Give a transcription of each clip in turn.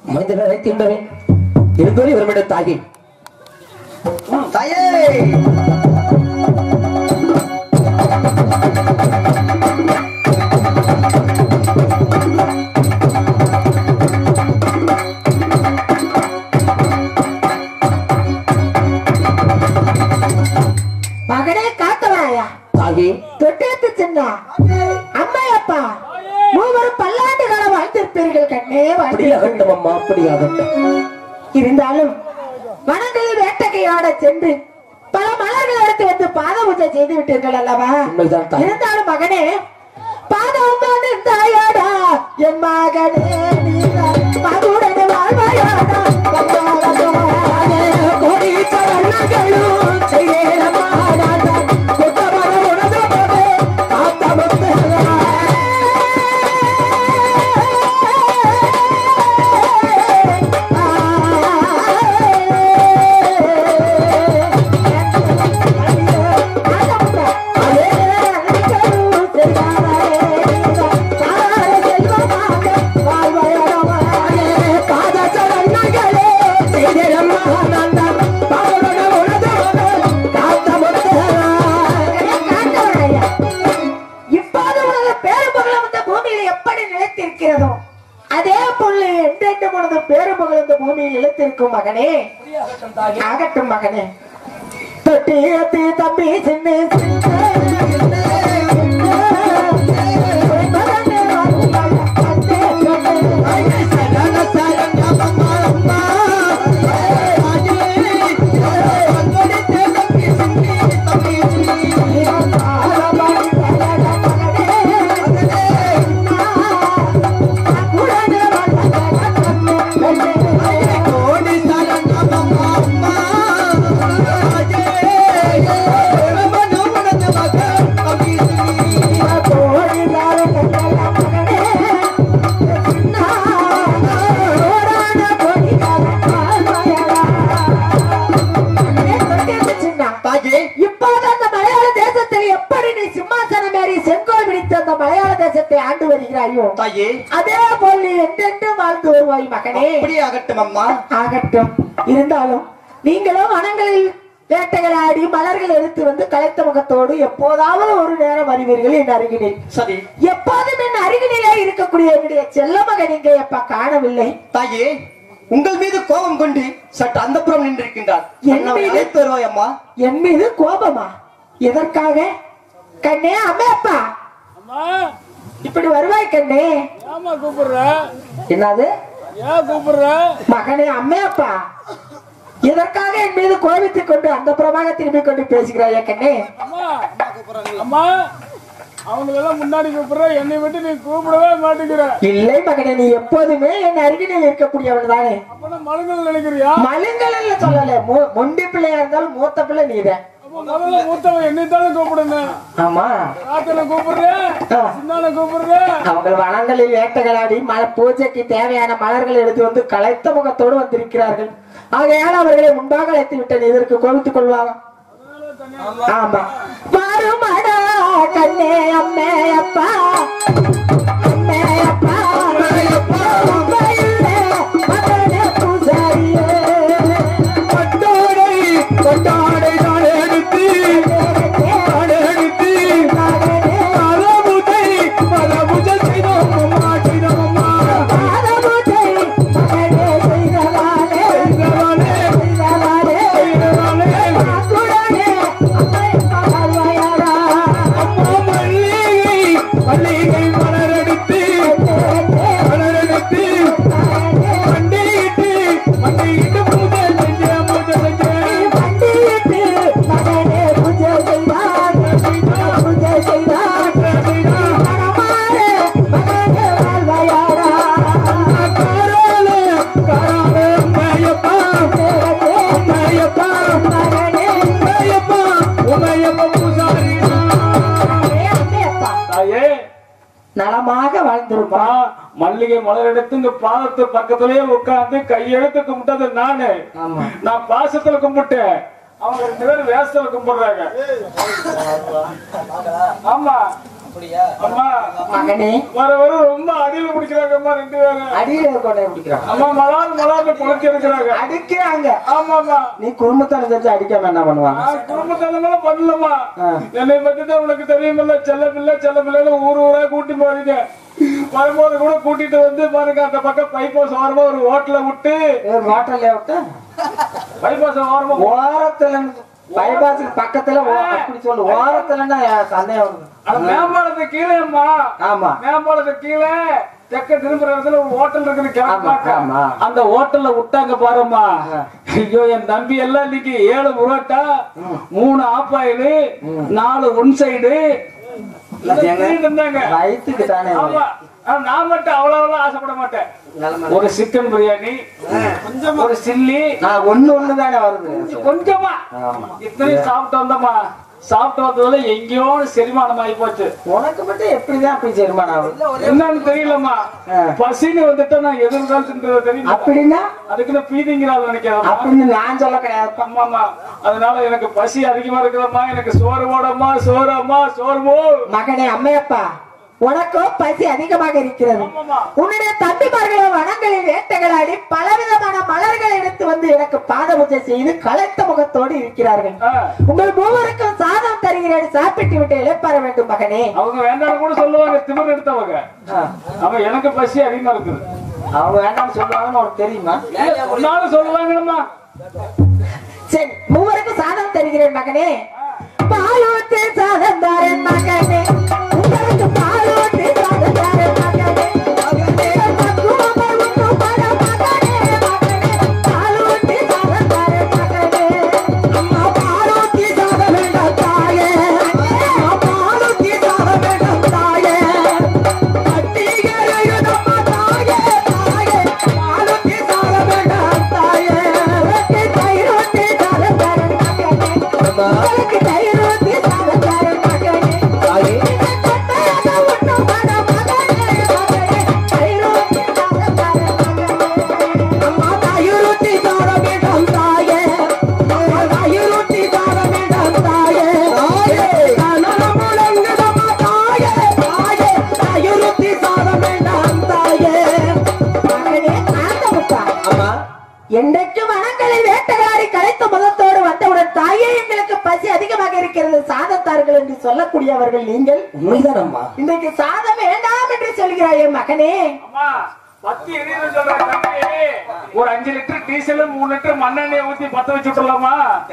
மனிதன் அழைத்தின்றவன் இருந்தோரி வருமிட தாகி தாயே மகனே காத்தவராயா தாகி தொட்டேத்து சின்ன அம்மையப்பா மூவரும் பல்லாண்டு காலம் வாழ்ந்திருப்பீர்கள் கண்ணே வாழ்ந்தீர்கள் அப்படியாகட்டும் அம்மா அப்படியாகட்டும் இருந்தாலும் வனங்களில் வேட்டைக்கையோட சென்று பல மலர்கள் எடுத்து வந்து பாத பூஜை செய்து விட்டீர்கள் அல்லவா உண்மைதான் தாய். இருந்தாலும் மகனே பாதம் தான் தாயாடா என் மகனே நீதான் மகுடனே வாழ்வாயாடா வந்தாடா கோடி சரணங்களும் செய்யலமாடா கொத்தவர உனது போதே காத்தமத்தே இப்போது உனது பேருமகள் இந்த பூமியில் எப்படி நிலைத்திருக்கிறதோ அதே போல என்றென்று உனது பேருமகள் இந்த பூமியில் நிலைத்திருக்கும் மகனே ஆகட்டும் மகனே தொட்டி ஏத்தி தம்பி சின்ன தாயே இப்போது அந்த மலையாள தேசத்தில் எப்படி நீ சிம்மாசனம் ஏறி செங்கோல் பிடித்து அந்த மலையாள தேசத்தை ஆண்டு வருகிறாயோ தாயே அதே போல் நீ என்றென்றும் வாழ்ந்து வருவாய் மகனே அப்படியாகட்டும் அம்மா ஆகட்டும் இருந்தாலும் நீங்களும் வனங்களில் வேட்டைகளாடி மலர்கள் எடுத்து வந்து கலைத்த முகத்தோடு எப்போதாவது ஒரு நேரம் வருவீர்கள் என் அருகினில் சரி எப்போதும் என் அருகினிலே இருக்கக்கூடிய என்னுடைய செல்ல மகன் இங்கே எப்ப காணவில்லை தாயே உங்கள் மீது கோபம் கொண்டு சற்று அந்தப்புறம் நின்றிருக்கின்றார் என் நம்மை மீது? அழைத்து வருவாய் அம்மா என் மீது கோபமா எதற்காக கண்ணே அம்மையப்பா அம்மா இப்படி வருவாய் கண்ணே ஏமா கூப்பிடுற என்னது ஏன் கூப்பிடுற மகனே அம்மையப்பா எதற்காக என் மீது கோபித்துக் கொண்டு அந்த புறமாக திரும்பி கொண்டு பேசுகிறாயா கண்ணே அம்மா அம்மா அவங்களெல்லாம் முன்னாடி கூப்பிடுற என்னை விட்டு நீ கூப்பிடவே மாட்டேங்கிற இல்லை மகனே நீ எப்போதுமே என் அருகினில் இருக்கக்கூடியவன் தானே அப்ப மலங்கள் நினைக்கிறியா மலுங்கல்ல சொல்லல மு- மொண்டி பிள்ளையா இருந்தாலும் மூத்த பிள்ளை நீதான் அப்ப முதல்ல மூத்தவன் என்னைத்தானே கூப்பிடணும் ஆமா காத்தனை கூப்பிடுறேன் ஆ. சின்னான கூப்பிடுறேன் அவங்க வனங்களில் வேட்டைகளாடி மல பூஜைக்கு தேவையான மலர்கள் எடுத்து வந்து களைத்த முகத்தோடு வந்திருக்கிறார்கள் ஆகையால் அவர்களை முன்பாக அழைத்து விட்டேன் இதற்கு கோபித்துக் கொள்வாங்க ஆமா வருமடா கண்ணே அம்மே அப்பா அம்மே அப்பா உண்மையிலே மகனே பூசாரியே. கொட்டாடை கொட்டாடை நாடு எடுத்து நாடு எடுத்து மலமுதை மலமுதை செய்தோம் அம்மா செய்தோம் அம்மா பாதமுதை மகனே செய்தவாளே, செய்தவாளே, செய்தவாளே. செய்தவாளே. அக்குடனே அம்மை மகள்வயரா. அம்மா மல்லிகை மல்லிகை மலரெடுத்து மலரெடுத்து மண்டியிட்டு மண்டியிட்டு பூஜை செஞ்ச பூஜை செஞ்ச வண்டியிட்டு மகனே பூஜை செய்தார், பூஜை செய்தார். மனமாரே மகனே வாழ்வயரா. காராலே காராலே உமையப்பா உமையப்பா மகனே உமையப்பா உமையப்பா பூசாரி ஏ அம்மையப்பா, தாயே நலமாக வாழ்ந்திருப்பா பா மல்லிகை மலர் எடுத்து இந்த பாதத்து பக்கத்திலேயே உட்கார்ந்து கையெழுத்து கும்பிட்டது நானு ஆமா. நான் பாசத்துல கும்பிட்டேன் அவங்க ரெண்டு பேரும் வேஷத்துல கும்பிடுறாங்க ஆமா அம்மா மகனே வர வர ரொம்ப அடியில பிடிக்கிறாங்கம்மா ரெண்டு பேரும் அடியில கொண்டே பிடிக்கிறான் அம்மா மலாறு மலாறு குளிச்சு இருக்கிறாங்க அடிக்கிறாங்க ஆமாமா நீ குடும்பத்தான தெரிஞ்சு அடிக்காம என்ன பண்ணுவாங்க நான் குடும்பத்தனமெல்லாம் பண்ணலம்மா ஆ. என்னை பத்தி தான் உனக்கு தெரியுமில்ல செல்ல பிள்ளை செல்ல பிள்ளைன்னு ஊர் ஊரா கூட்டி போறீங்க வரும்போது கூட கூட்டிட்டு வந்து பாருங்க அந்த பக்கம் பைப்பாஸ் ஓரமா ஒரு ஹோட்டல விட்டு ஹோட்டல்ல விட்டு பைபாஸ் ஓரமா ஓரத்துல பைபாஸுக்கு பக்கத்துல ஓ- அப்படி சொல்லு ஓரத்துலன்னா சந்தேகம் வருது. அந்த மேம்பாலத்துக்கு கீழே அம்மா ஆமா மேம்பாலத்துக்கு கீழே தெக்க திரும்புற இடத்துல ஒரு ஹோட்டல் இருக்குது ஆமா, ஆமா. கிளம்பாக்க அந்த ஹோட்டல்ல விட்டாங்க பாரும்மா ஆ. ஐயோ என் தம்பி எல்லாம் இன்னைக்கு ஏழு புரோட்டா மூணு ஆப் ஆயிலு நாலு ஒன் சைடு இருந்தாங்க வயிற்றுக்கு தானே ஆமா ஆனா நான் மட்டும் அவ்வளவு ஆசைப்பட மாட்டேன் நிலைமை. ஒரு சிக்கன் பிரியாணி ஒரு சில்லி நான் ஒண்ணு ஒண்ணு தானே வருது கொஞ்சமா ஆமா. இத்தனையும் சாப்பிட்டு வந்தோமா சாப்பிட்டு வந்ததுல எங்கேயோ செரிமானம் ஆகி போச்சு உனக்கு மட்டும் எப்படிதான் அப்படி செருமானம் ஆகுது என்னன்னு தெரியலம்மா ஆ. பசின்னு வந்துட்டா நான் எதிர்காலத்துன்றது தெரியும் அப்படின்னா அதுக்கு நான் பீதிங்கிறாள் நினைக்கிறேன் அப்படின்னு நான் சொல்ல கிடையாது ஆமாமா அதனால எனக்கு பசி அதிகமா இருக்குதம்மா எனக்கு சோறு போடம்மா சோறு அம்மா சோறு போ மகனே அம்மையப்பா உனக்கோ பசி அதிகமாக இருக்கிறது ஆமாமா. உன்னுடைய தம்பிமார்களோ வனங்களில் வேட்டைகளாடி பலவிதமான மலர்கள் எடுத்து வந்து எனக்கு பாத பூஜை செய்து களைத்த முகத்தோடு இருக்கிறார்கள் ஆ. உங்கள் மூவருக்கும் சாதம் தருகிறேன் சாப்பிட்டு விட்டு இழைப்பார வேண்டும் மகனே அவங்க வேண்டாம் கூட சொல்லுவாங்க திமிர் எடுத்தவங்க ஆ. அவன் எனக்கு பசி அதிகமா இருக்குது அவங்க வேண்டாம்னு சொல்லுவாங்கன்னு உனக்கு தெரியுமா ஒன்னாலும் சொல்லுவாங்கம்மா சரி மூவருக்கும் சாதம் தருகிறேன் மகனே பாலூத்து சாதம் தாரேன் மகனே உங்களுக்கு பாலூத்து சாதம் தாரேன் மகனே மகனே, பக்குவமா உண்ணும் பட மகனே, மகனே, பாலூத்து சாதம் தாரேன் மகனே. அம்மா பாலூத்தி சாதம் வேண்டாம் தாயே. அம்மா பாலூத்தி சாதம் வேண்டாம் தாயே. கட்டிகளை எழுதம்மா தாயே, தாயே. பாலூத்தி சாதம் வேண்டாம் தாயே. உனக்கு தயிர் ஊத்தி சாதம் தரேன் மகனே. உங்களுக்கு தயிர் ஊத்தி சாதம் தரேன் மகனே. தாயே இதை கொட்டையாக உண்ணும் பட மகனே, மகனே. தயிர் ஊத்தி சாதம் தரேன் மகனே. அம்மா தயிர் ஊத்தி சாதம் வேண்டாம் தாயே. அம்மா தயிர் ஊத்தி சாதம் வேண்டாம் தாயே. கனவு முழங்குதம்மா தாயே, தாயே. தயிர் ஊத்தி சாதம் வேண்டாம் தாயே. மகனே, ஆண்டவப்பா. அம்மா என்றைக்கு வனங்களை வேட்டையாடி கலைத்த முகத்தோடு வந்தவுடன் தாயே எங்களுக்கு பசி அதிகமாக இருக்கிறது சாதத்தார்கள் என்று சொல்லக்கூடியவர்கள் நீங்கள் உண்மைதான் அம்மா இன்றைக்கு சாதம் வேண்டாம் என்று சொல்கிறாயே மகனே அம்மா பத்தி எரியுதுன்னு சொல்றேன் தம்பி. ஒரு அஞ்சு லிட்டர் டீசல் மூணு லிட்டர் மண்ணெண்ணெய் ஊத்தி பத்த வச்சு விட்டுலாமா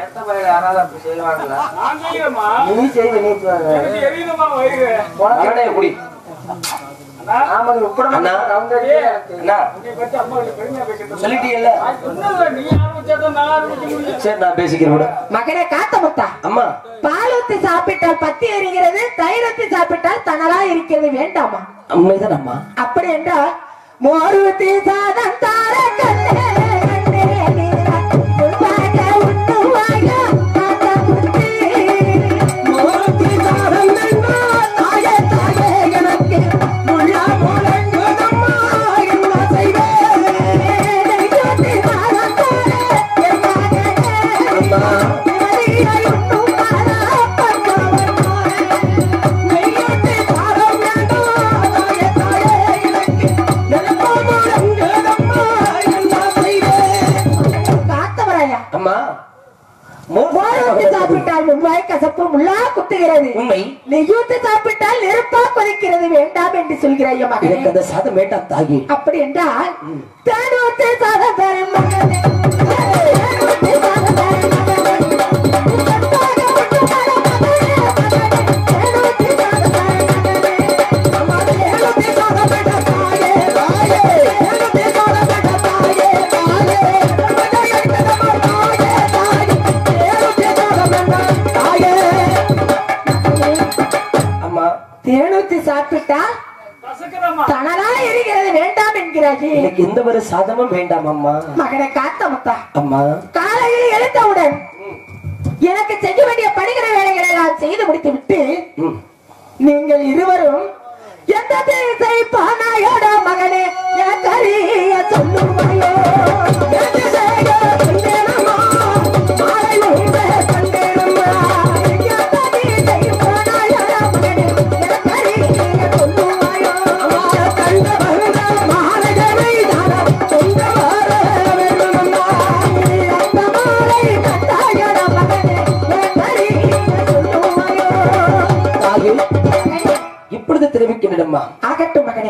நான் செய்யறேம்மா நீ செய்து நீ எனக்கு எரியுதுமா வயிறு மகனே குடி அண்ணா, ஆமா நீ உட்பட அண்ணா. அண்ணா உன்னை பத்தி அம்மா கிட்ட பெருமையா பேசிட்டு சொல்லிட்டீங்கல்ல ஒண்ணும் இல்ல, நீ ஆரம்பிச்சாதான் நான் ஆரம்பிக்க முடியும் சரி நான் பேசிக்கிறேன் விடு. மகனே காத்தமுத்தா அம்மா பால் ஊத்தி சாப்பிட்டால் பத்தி எரிகிறது தயிர் ஊத்தி சாப்பிட்டால் தணலா இருக்கிறது வேண்டாமா உண்மைதான் அம்மா அப்படி என்றால் மோர் ஊத்தி சாதம் தார கண்ணே கண்ணே நீரா உள்வாங்க உண்ணுவாங்க காத்த புத்தி மோர் ஊத்தி சாதம் வேண்டாம் தாயே தாயே எனக்கு முள்ளா முழங்குதம்மா என்ன செய்வேன் நெய் ஊத்தி சாதம் தார என் மகனே அம்மா மரியை உண்ணும் பாரா பக்கவன் போலே நெய்யூட்டி சாதம் வேண்டாம் தாயே தாயே எனக்கு நெருப்பா முழங்குதம்மா என்ன செய்வேன் காத்தவராயா அம்மா மோரூட்டி சாப்பிட்டால் முன்வாய் கசப்பு முள்ளா குத்துகிறது உண்மை நெய்யூட்டி சாப்பிட்டால் நெருப்பா கொதிக்கிறது வேண்டாம் என்று சொல்கிறாய் மகனே எனக்கு அந்த சாதம் வேண்டாம் தாயி அப்படி என்றால் தேனூத்தி சாதம் தரும் மகனே தேனூத்தி சாதம் தரும் மகனே உங்கத்தாக உண்டு மரம் மகனே மகனே தேனூத்தி சாதம் தரும் மகனே அம்மா தேனூத்தி சாதம் வேண்டாம் தாயே தாயே தேனூத்தி சாதம் வேண்டாம் தாயே தாயே மகனே எடுக்கதம்மா தாயே தாயே தேனூத்தி சாதம் வேண்டாம் தாயே அம்மா தேனூத்தி சாப்பிட்டா கசக்குறம்மா தனலா எரிகிறது வேண்டாம் என்கிறாயே எனக்கு எந்த ஒரு சாதமும் வேண்டாம் அம்மா மகனை காத்த முத்தா அம்மா காலையில் எழுந்தவுடன் எனக்கு செய்ய வேண்டிய பணிகிற வேலைகளை எல்லாம் செய்து முடித்து விட்டு ம். நீங்கள் இருவரும் எந்த திசை பானாயோட மகனே என் கரிய சொல்லுவாயோ என் திசையோ சொல்லேனம்மா, மாலை உண்டே கண்டேனம்மா. எந்த திசை பானாயோட மகனே, என் கரிய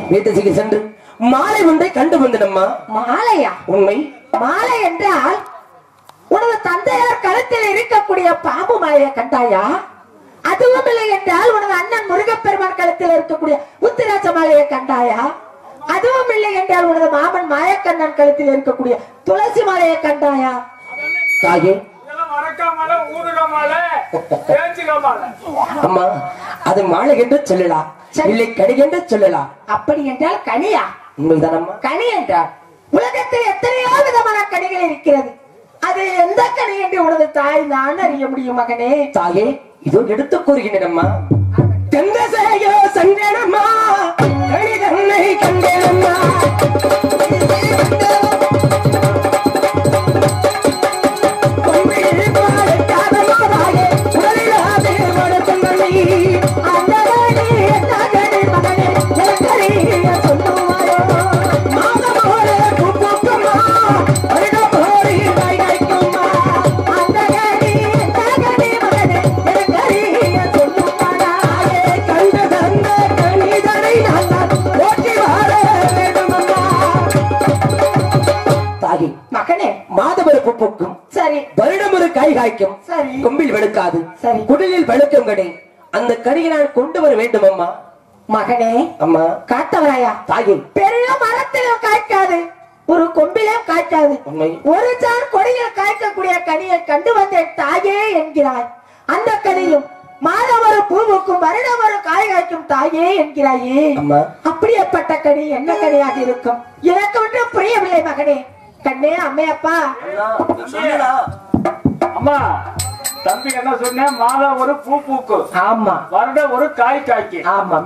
வீட்டுக்கு சென்று மாலை ஒன்றை கண்டு வந்தனம்மா மாலையா உண்மை மாலை என்றால் உனது தந்தையார் கழுத்தில் இருக்கக்கூடிய பாம்பு மாலையை கண்டாயா அதுவும் இல்லை என்றால் உனது அண்ணன் முருகப்பெருமான் கழுத்தில் இருக்கக்கூடிய உத்திராட்ச மாலையை கண்டாயா அதுவும் இல்லை என்றால் உனது மாமன் மாயக்கண்ணன் கழுத்தில் இருக்கக்கூடிய துளசி மாலையை கண்டாயா தாயே இதெல்லாம் மரக்கா மலை ஊதுகா மலை தேஞ்சிகா மலை அம்மா அது மாலை என்று சொல்லலாம் சரி. இல்லை கடி என்று சொல்லலாம் அப்படி என்றால் கனியா உண்மைதானம்மா கனி என்றால் உலகத்தில் எத்தனையோ விதமான கனிகள் இருக்கிறது அது எந்த கனி என்று உனது தாய் நான் அறிய முடியும் மகனே தாயே இதோ எடுத்து கூறுகின்றனம்மா தெந்தசையோ சங்கடம்மா கடி தன்னை கண்டேனம்மா பொன்விழி பாடுக்காதம்மா தாயே, உடலிலாதே வளர்த்தும் நன்றி. அந்த கனி எந்த கனி மகனே எனக்கறிய சொல்லுவாரோ மாதமோரே பூ பூக்குமா, வருடமோரே காய் காய்க்குமா. அந்த கனி எந்த கனி மகனே எனக்கறிய சொல்லுவாரா தாயே, கண்டு தந்த கனிதனை நான் ஓட்டி வாழ வேண்டுமம்மா. தாயே மகனே மாதவர பூக்கும் சரி வருடம் ஒரு காய் காய்க்கும் சரி கொம்பில் வெளுக்காது சரி. குடிலில் வெளுக்கும் கடை அந்த கனியை நான் கொண்டு வர வேண்டும் அம்மா மகனே அம்மா காத்தவராயா தாயே பெரிய மரத்திலும் காய்க்காது ஒரு கொம்பிலும் காய்க்காது உண்மை ஒரு சார் கொடியில் காய்க்கக்கூடிய கனியை கண்டு வந்தேன் தாயே என்கிறாய் அந்த கனியும் மாதம் ஒரு பூவுக்கும் வருடம் ஒரு காய் காய்க்கும் தாயே என்கிறாயே அம்மா அப்படியேப்பட்ட கனி என்ன கனியாக இருக்கும் எனக்கு ஒன்றும் புரியவில்லை மகனே கண்ணே அம்மையப்பா அம்மா தம்பி என்ன சொன்னேன் மாதா ஒரு பூ பூக்கு ஆமா வருடம் ஒரு காய் காய்க்கு ஆமா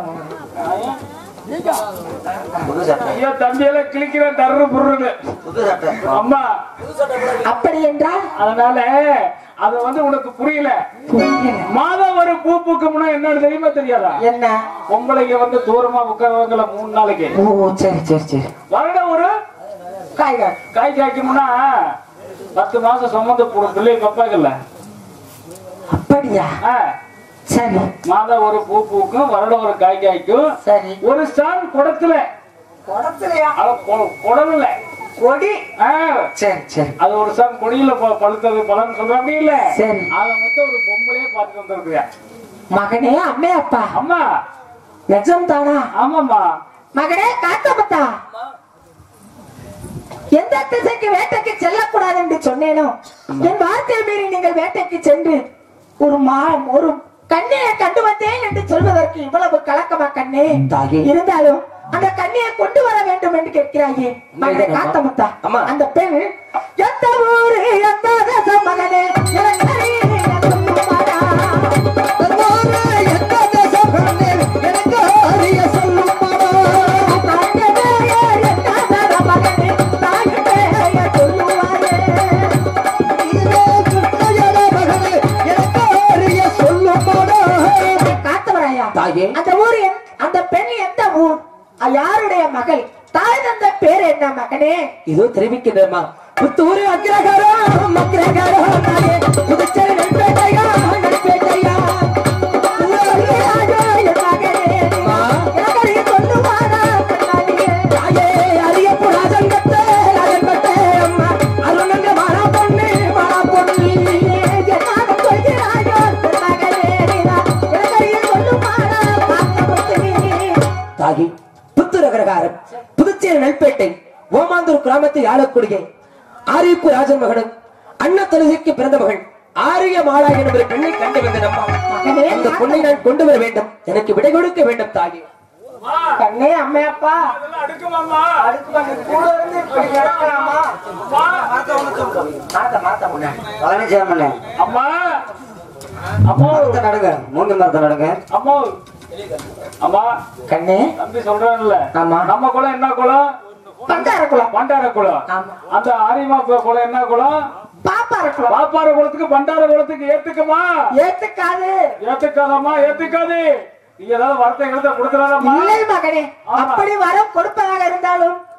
ஐயோ தம்பி எல்லாம் கிளிக்கிற தர்ரு புர்ருன்னு அம்மா அப்படி என்றால் அதனால அது வந்து உனக்கு புரியல மாதம் ஒரு பூ பூக்கும்னா என்னன்னு தெரியுமா தெரியாதா என்ன பொம்பளைங்க வந்து தூரமா உட்காரவங்கள மூணு நாளைக்கு ஓ சரி சரி சரி வருடம் ஒரு காய்கள் காய் காய்க்கும்னா பத்து மாசம் சுமந்து போடும் பிள்ளை பப்பாக்கல்ல அப்படியா சரி மாதம் ஒரு பூ பூக்கும் வருடம் ஒரு காய் காய்க்கும் சரி ஒரு ஸ்டான் குடத்துல குடத்துலயா அது கொ- குடல்ல கொடி ஆ, சரி சரி அது ஒரு ஸ்டான் கொடியில ப- பழுத்தது பழம் சொல்றாங்க இல்ல சரி. அத மொத்தம் ஒரு பொம்பளையே பார்த்து வந்திருக்கியா மகனே அம்மே அப்பா அம்மா நிஜம் தானா ஆமாம்மா மகனே காத்தமுத்தா எந்த திசைக்கு வேட்டைக்கு செல்லக்கூடாது என்று சொன்னேனோ என் வார்த்தையை மீறி நீங்கள் வேட்டைக்கு சென்று ஒரு மா ஒரு கண்ணியை கண்டு வந்தேன் என்று சொல்வதற்கு இவ்வளவு கலக்கமா கண்ணே தாயே. இருந்தாலும் அந்த கண்ணியை கொண்டு வர வேண்டும் என்று கேட்கிறாயே மகனே காத்தமுத்தா அம்மா. அந்த பெண் எந்த ஊரு எந்த தேசம் மகனே எனக்கு அறிய சொல்லுமாடா. தாயனே, எட்டாதர மகனே, தாயனே, சொல்லுவாரே. காத்தவராயா தாயே அந்த ஊர் எந்- அந்த பெண் எந்த ஊர் அ, யாருடைய மகள் தாய் தந்த பேர் என்ன மகனே இதோ தெரிவிக்கின்றமா புத்தூர் அக்ரகாரம் அக்ரகாரம் தாயே புதுச்சேரி நெல்பேட்டையா நெல்பேட்டையா சொல்லுவாரே, என் மகனே. அம்மா. எனக்கு அறிய சொல்லுவாரா, கண்ணாடியே. தாயே அரியப்பு ராஜன்பட்டே ராஜன்பட்டே அம்மா அருணங்க மாறா பொண்ணு மாறா பொண்ணு என்னாலும் சொல்கிறாயோ, என் மகனே, நீதான். எனக்கு அறிய சொல்லுவாரா, காத்தமுத்து நீ. தாகி புத்தூர் அக்ரகாரம் புதுச்சேரி நெல்பேட்டை ஓமாந்தூர் கிராமத்தில் ஆளக்கூடிய ஆரியப்பு ராஜன் மகனும் அண்ணா துளசிக்கு பிறந்த மகள் ஆரிய மாலா என்ற ஒரு பெண்ணை கண்டு வந்தனம்மா மகனே, அந்த பொண்ணை நான் கொண்டு வர வேண்டும் எனக்கு விடை கொடுக்க வேண்டும் தாகி அம்மா, கண்ணே அம்மையப்பா அதெல்லாம் அடுக்குமாம்மா அடுத்து வந்து கூட இருந்து இப்படி கிடக்கலாமா அம்மா மாத்த மாத்த முன்னாடி பழனிசாமி அம்மா அம்மா நடுங்க மூங்கி மரத்தை நடுங்க அம்மா அம்மா கண்ணே தம்பி சொல்றான்ல ஆமா. நம்ம குளம் என்ன குளம் பண்டார குளம் பண்டார குளம் ஆமா. அந்த ஆரியமா குளம் என்ன குளம் பாப்பார குளம் பாப்பார குளத்துக்கு பண்டார குளத்துக்கு ஏத்துக்குமா ஏத்துக்காது ஏத்துக்காதம்மா ஏத்துக்காது நீ ஏதாவது வார்த்தை எழுத கொடுத்துறாதம்மா இல்லை மகனே ஆமா. அப்படி வரம் கொடுப்பதாக இருந்தாலும்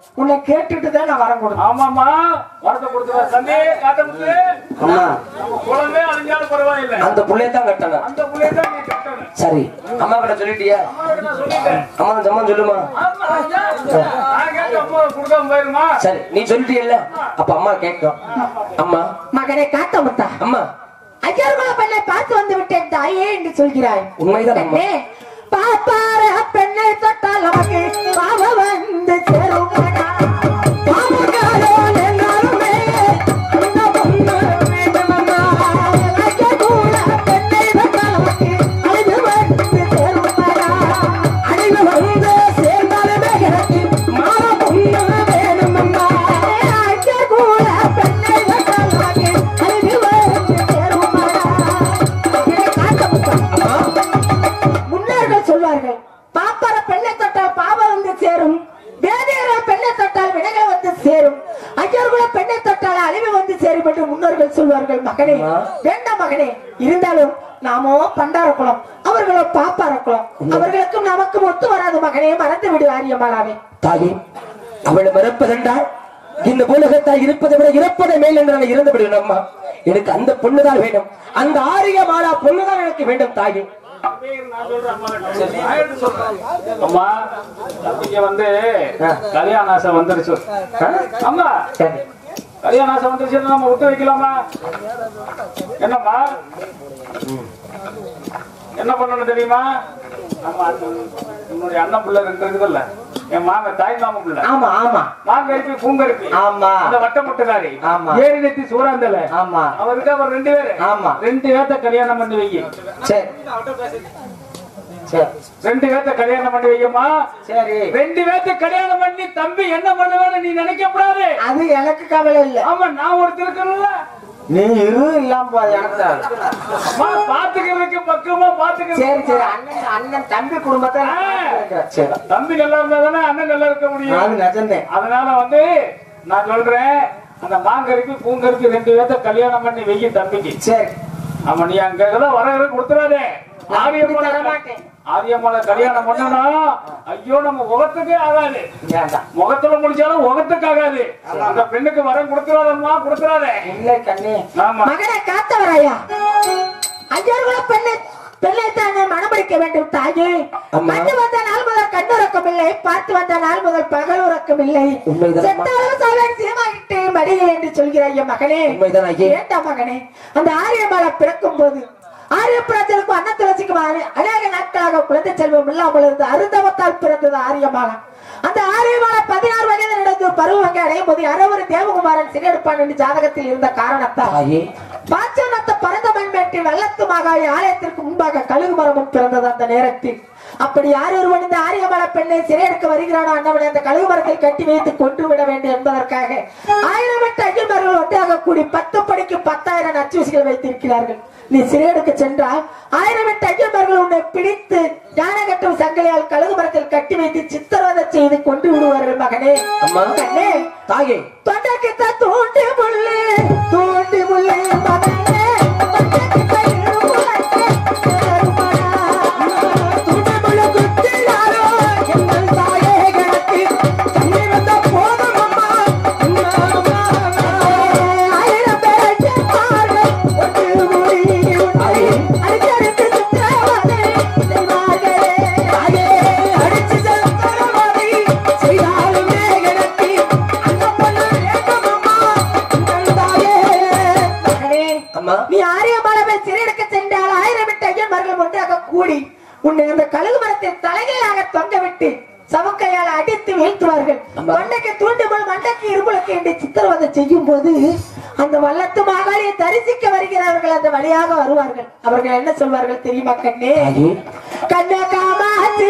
உன்னை கேட்டுட்டு தான் நான் வரம் கொடுத்தேன் ஆமாமா வரத்தை கொடுத்துருவா தம்பி காட்ட முத்து அம்மா நம்ம குழந்தை அழிஞ்சாலும் பரவாயில்லை அந்த புள்ளைய தான் கட்டணும் அந்த புள்ளைய தான் நீ கட்டணும் சரி அம்மா கிட்ட சொல்லிட்டியா அம்மாவை நான் சொல்லிட்டேன் அம்மா ஜம்மா சொல்லுமா ஆமா, ஐயா. நான் கேட்ட அம்மா கொடுக்காம போயிருமா சரி நீ சொல்லிட்டியல்ல அப்ப அம்மா கேட்கும் அம்மா மகனே காத்த முத்தா அம்மா ஐயர்குல பெண்ணை பார்த்து வந்து விட்டேன் தாயே என்று சொல்கிறாய் உண்மைதான் அம்மா பெண்ணே பாப்பார பெண்ணை தொட்டால் நமக்கு பாவ வந்து சேருமடா பாவக்காரோ எல்லாருமே அந்த பொண்ணு வேண்டுமம்மா. ஐயர்குல பெண்ணை தொட்டால் நமக்கு அழிவு வந்து சேருமடா. அழிவு வந்து சேர்ந்தாலுமே எனக்கு மாற பொண்ணு வேணுமம்மா. ஐயர்குல பெண்ணை தொட்டால் நமக்கு அழிவு வந்து சேருமடா. இதை காட்ட முத்தம். முன்னோர்கள் சொல்வார்கள் பாப்பர பெண்ணை தொட்டால் பாவம் வந்து சேரும் வேதியர பெண்ணை தொட்டால் வினைகள் வந்து சேரும் ஐயர்குல பெண்ணை தொட்டால் அழிவு வந்து சேரும் என்று முன்னோர்கள் சொல்வார்கள் மகனே அம்மா. வேண்டாம் மகனே இருந்தாலும் நாமோ பண்டார குலம் அவர்களோ பாப்பார குலம் அவர்களுக்கும் நமக்கும் ஒத்து வராது மகனே மறந்து விடு ஆரியமாலாவே தாயே அவளை மறப்பதென்றால் இந்த உலகத்தால் இருப்பதை விட இறப்பதை மேல் என்று நான் இறந்து விடுவேன் அம்மா எனக்கு அந்த பொண்ணுதான் வேண்டும் அந்த ஆரிய மாலா பொண்ணுதான் எனக்கு வேண்டும் தாயே நான் சொல்றேன் அம்மா கிட்ட. நான் எடுத்து சொல்றேன். அம்மா தம்பிக்கு வந்து கல்யாண ஆசை வந்துருச்சு அம்மா சரி கல்யாண ஆசை வந்துருச்சு நம்ம விட்டு வைக்கலாமா என்னம்மா என்ன பண்ணணும் தெரியுமா நம்ம அண்ணன், உன்னுடைய அண்ணன் பிள்ளை ரெண்டு இருக்குதுல்ல என் மாம தாய் மாமன் பிள்ளை ஆமா ஆமா மாங்கருப்பி பூங்கருப்பி ஆமா. அந்த வட்ட முட்டுக்காரி ஆமா. ஏரி நெத்தி சூறாந்தல ஆமா அவருக்கு அவர் ரெண்டு பேரு ஆமா. ரெண்டு பேர்த்த கல்யாணம் பண்ணி வை சரி சரி ரெண்டு பேர்த்த கல்யாணம் பண்ணி வையம்மா சரி ரெண்டு பேர்த்த கல்யாணம் பண்ணி தம்பி என்ன பண்ணுவேன்னு நீ நினைக்க கூடாது அது எனக்கு கவலை இல்ல ஆமா நான் ஒருத்தர் இருக்கணும்ல நீ இரு இல்லாம போது எனக்கு தான். அம்மா, பாத்துக்கிறதுக்கு பக்குவமா சரி பாத்துக்கிறது சரி அண்ணன் அண்ணன் தம்பி குடும்பத்தை நான் பார்த்துக்கிறேன். சரி தம்பி நல்லா இருந்தா தானே அண்ணன் நல்லா இருக்க முடியும் அது நிஜந்தே அதனால வந்து நான் சொல்றேன் அந்த மாங்கருக்கு பூங்கருக்கு ரெண்டு பேர்த்த கல்யாணம் பண்ணி வெய்ய தம்பிக்கு சரி ஆமா நீ அங்க இதெல்லாம் வர வர கொடுத்துறாதே நான் அப்படி ஆரியம்மாளை தர மாட்டேன். ஆரியம்மாளை கல்யாணம் பண்ணனா ஐயோ நம்ம முகத்துக்கே ஆகாது வேண்டாம் முகத்துல முடிச்சாலும் முகத்துக்கு ஆகாது அந்த பெண்ணுக்கு வரம் கொடுத்துறாதம்மா கொடுத்துறாதே இல்லை கண்ணே ஆமா மகனை காத்தவராயா ஐயர்குல பெண்ணை பெண்ணை தானே மணமடிக்க வேண்டும் தாயே அம்மா. கண்டு வந்த நாள் முதல் கண்ணுறக்கம் இல்லை பார்த்து வந்த நாள் முதல் பகல் உறக்கம் இல்லை உண்மைதான் அம்மா. செத்தாலும் சாவேன் சீமாகிட்டு மடியே என்று சொல்கிறாய் என் மகனே உண்மைதான் ஐயே வேண்டாம் மகனே அந்த ஆரியமாலை பிறக்கும் போது ஆரியப்புறத்திற்கும் அன்ன துளசிக்கும் அநே- அநேக நாட்களாக குழந்தை செல்வம் இல்லாமல் இருந்து அருந்தவத்தால் பிறந்தது ஆரியமாலா அந்த ஆரியமாலா பதினாறு வயது நடந்து பருவங்க அடையும் போது அறவரு தேவகுமாரன் சிறையெடுப்பான் என்று ஜாதகத்தில் இருந்த காரணத்தால் தாயே பாச்சனத்த பரந்த மண்மேட்டில் வெள்ளத்து மாகாளி ஆலயத்திற்கு முன்பாக கழுகு மரமும் பிறந்தது அந்த நேரத்தில் அப்படி யார் ஒருவன் இந்த ஆரியமல பெண்ணை சிறையெடுக்க வருகிறானோ அன்னவனை அந்த கழுகு மரத்தில் கட்டி வைத்து கொன்று விட வேண்டும் என்பதற்காக ஆயிரம் எட்டு ஐயன்மார்கள் ஒன்றாக கூடி பத்து படிக்கு பத்தாயிரம் நச்சுசிகள் வைத்திருக்கிறார்கள் நீ சிறையெடுக்க சென்றால் ஆயிரம் எட்டு ஐயன்மார்கள் உன்னை பிடித்து ஞான கட்டும் சங்கிலியால் கழுகு மரத்தில் கட்டி வைத்து சித்திரவதை செய்து கொண்டு விடுவார்கள் மகனே அம்மா. கண்ணே தாயே தொண்டக்கிட்ட தூண்டி முள்ளு தூண்டி முள்ளு மகனே தொண்டக்கிட்ட இருமுலக்கு ஏறுமடா. தூண்டி முள்ளு குத்தினாரோ எங்கள் தாயே கிடக்கு. கண்ணீர் வந்தா போதும் அம்மா, அம்மா, அம்மா, அம்மா. ஆயிரம் பேர் செப்பார்கள், ஒன்று கூடி உன்னை அடிச்சடித்து சித்திரவதை செய்வார்களே. தாயே, அடிச்சு சித்திரவதை செய்தாலுமே எனக்கு அந்த பொண்ணு வேண்டும் அம்மா, உங்கள் தாயே. மகனே, அம்மா நீ ஆரியமாலவை சிறையெடுக்க சென்றால் ஆயிரம் எட்டு ஐயன்மார்கள் ஒன்றாக கூடி உன்னை அந்த கழுகு மரத்தில் தலைகளாக தொங்க விட்டு சவக்கையால் அடித்து வீழ்த்துவார்கள் அம்மா. மண்டைக்கு தூண்டுமல் மண்டைக்கு இருமுலுக்கு என்று சித்திரவதை செய்யும் போது அந்த வல்லத்து மாகாளியை தரிசிக்க வருகிறவர்கள் அந்த வழியாக வருவார்கள் அவர்கள் என்ன சொல்வார்கள் தெரியுமா கண்ணே தாயே கண்ண காமாச்சு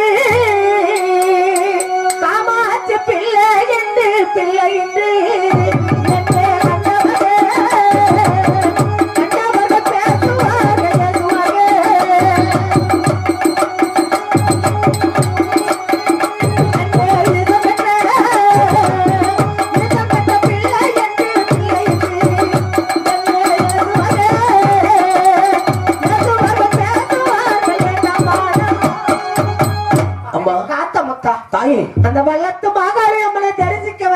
காமாச்சு பிள்ளை என்று பிள்ளை என்று என்னை கண்டவரே, கண்டவரே பேசுவாரே, பேசுவாரே. அன்பே இது பெற்ற, இது பெற்ற பிள்ளை என்று பிள்ளை என்று என்னை பேசுவாரே, பேசுவாரே, பேசுவாரே, வேண்டாமானா. அம்மா காத்த முத்தா தாயே அந்த வல்லத்து மாகாளி அம்மனை தரிசிக்க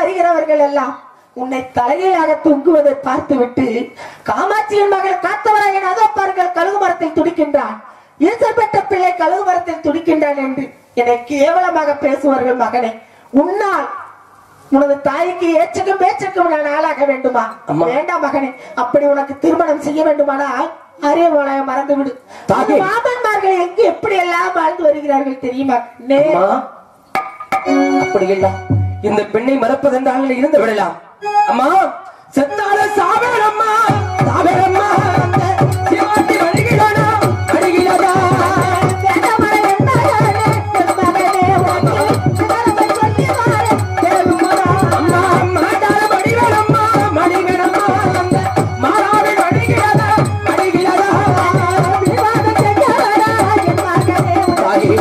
உன்னை தலையிலாக தூங்குவதை பார்த்துவிட்டு காமாட்சியின் மகள் காத்தவராயன் அதோ பாருங்கள் கழுகு மரத்தில் துடிக்கின்றான் ஈசர் பெற்ற பிள்ளை கழுகு மரத்தில் துடிக்கின்றான் என்று என்னை கேவலமாக பேசுவார்கள் மகனே உன்னால் உனது தாய்க்கு ஏச்சுக்கும் பேச்சுக்கும் நான் ஆளாக வேண்டுமா அம்மா. வேண்டாம் மகனே அப்படி உனக்கு திருமணம் செய்ய வேண்டுமானால் அரியமலையை மறந்து விடு தாயே. மாமன்மார்கள் எங்கு எப்படி எல்லாம் வாழ்ந்து வருகிறார்கள் தெரியுமா நே அம்மா அப்படி இல்ல இந்த பெண்ணை மறப்பதென்றால் இருந்து விடலாம் அம்மா செத்தால சாவேரம்மா சாவேரம்மா அந்த சிவாட்டி வருகிறானா வருகிறதா அம்மா மாட்டால மடிவேலம்மா மடிவேலம்மா அந்த மாறாவில் வருகிறதா வருகிறதா தாயே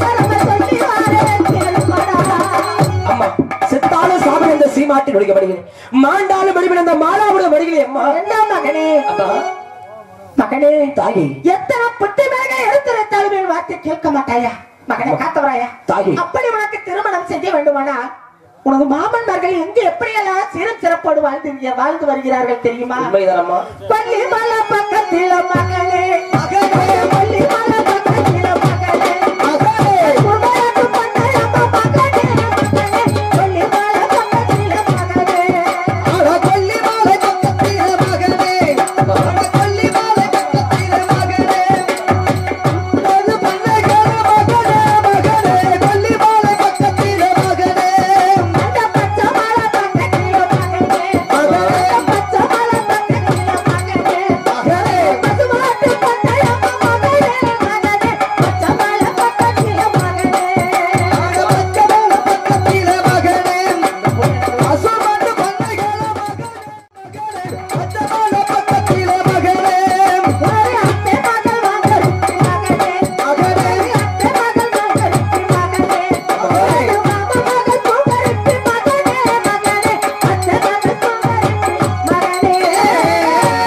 அம்மா செத்தாலும் சாமி அந்த சீமாட்டின் ஒழிக்க வருகிறேன் மாண்டாலும் வடிவில் அந்த மாலாவுடைய வருகிறேன் அம்மா மகனே அப்பா மகனே தாயே எத்தனை புட்டி மேக எடுத்துரைத்தாலும் என் வார்த்தை கேட்க மாட்டாயா மகனே காத்தவராயா தாயே. அப்படி உனக்கு திருமணம் செய்ய வேண்டுமானால் உனது மாமன்மார்கள் எங்கு எப்படியெல்லாம் சிறு சிறப்போடு வாழ்ந்து வாழ்ந்து வருகிறார்கள் தெரியுமா உண்மைதானம்மா பள்ளி மலை பக்கத்தில மகளே மகளே பள்ளி மலை பக்கத்தில மகளே மகளே குமரத்து பண்ணையம்மா மகளே மகளே பள்ளி மலை பக்கத்தில மகளே அட கொல்லி மாலை பக்கத்தில மகனே அட கொல்லி மாலை பக்கத்தில மகனே ஒரு பண்ணைக்கார மகனே மகனே கொல்லி மாலை பக்கத்தில மகனே அந்த பச்சை மலை பக்கத்தில மகளே மகளே பச்சை மலை பக்கத்தில மகளே மகனே பசுமாட்டு பண்ணையம்மா மகளே மகளே பச்சை மலை பக்கத்தில மகளே அட பச்சை மாலை பக்கத்தில மகனே அசுமண்டு பண்ணைக்கார மகனே மகனே பச்சை மாலை பக்கத்தில மகனே ஒரு அத்தை மகள் வாங்கருக்கு மகளே மகனே அத்தை மகள் வாங்கருக்கு மகளே ஒரு மாமா மகள் பூங்கருக்கு மகளே மகளே அத்தை மகள் பூங்கருக்கு மகளே